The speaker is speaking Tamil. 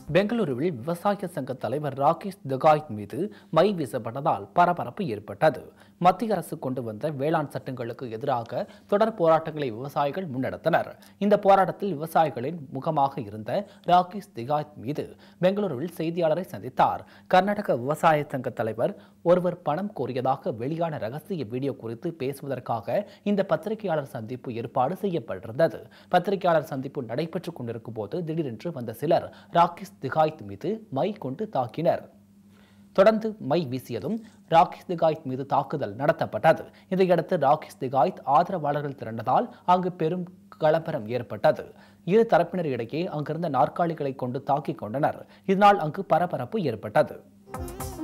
பெங்களூருவில் விவசாய சங்க தலைவர் ராகேஷ் திகாய்த் மீது மை வீசப்பட்டதால் பரபரப்பு ஏற்பட்டது மத்திய அரசு கொண்டு வந்த வேளாண் சட்டங்களுக்கு எதிராக தொடர் போராட்டங்களை விவசாயிகள் முன்னெடுத்தனர் இந்த போராட்டத்தில் விவசாயிகளின் முகமாக இருந்த ராகேஷ் திகாய்த் மீது பெங்களூருவில் செய்தியாளரை சந்தித்தார் கர்நாடக விவசாய சங்க தலைவர் ஒருவர் பணம் கோரியதாக வெளியான ரகசிய வீடியோ குறித்து பேசுவதற்காக இந்த பத்திரிகையாளர் சந்திப்பு ஏற்பாடு செய்யப்பட்டிருந்தது பத்திரிகையாளர் சந்திப்பு நடைபெற்றுக் கொண்டிருக்கும் போது திடீரென்று வந்த சிலர் ராகேஷ் திகாய்த் மீது மை கொண்டு தாக்கினர் தொடர்ந்து மை வீசியதும் ராகேஷ் திகாய்த் மீது தாக்குதல் நடத்தப்பட்டது இதையடுத்து ராகேஷ் திகாய்த் ஆதரவாளர்கள் திரண்டதால் அங்கு பெரும் கலவரம் ஏற்பட்டது இரு தரப்பினர் இடையே அங்கிருந்த நாற்காலிகளை கொண்டு தாக்கிக் கொண்டனர் இதனால் அங்கு பரபரப்பு ஏற்பட்டது